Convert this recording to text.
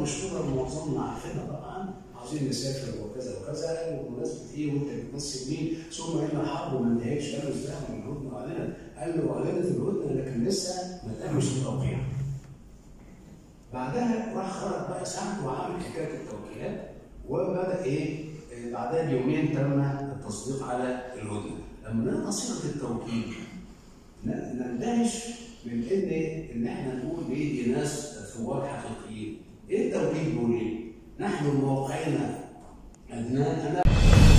مشهوره معظمنا عارفينها طبعا عاوزين نسافر وكذا وكذا وبمناسبه ايه وانت بتمثل مين ثم ان الحرب ما انتهتش قالوا ازاي من الهدنه اعلنت قال له اعلنت الهدنه لكن لسه ما تمش التوقيع بعدها راح خرج بقى سعد وعمل حكايه التوكيلات وبدا ايه آه، بعدها بيومين تم التصديق على الهدنه لما نقرا صيغه التوكيل ن- نندهش من ان ان احنا نقول ايه دي ناس ثوار حقيقيين ايه التوكيل بيقول ايه؟ نحن موقعنا ادناءنا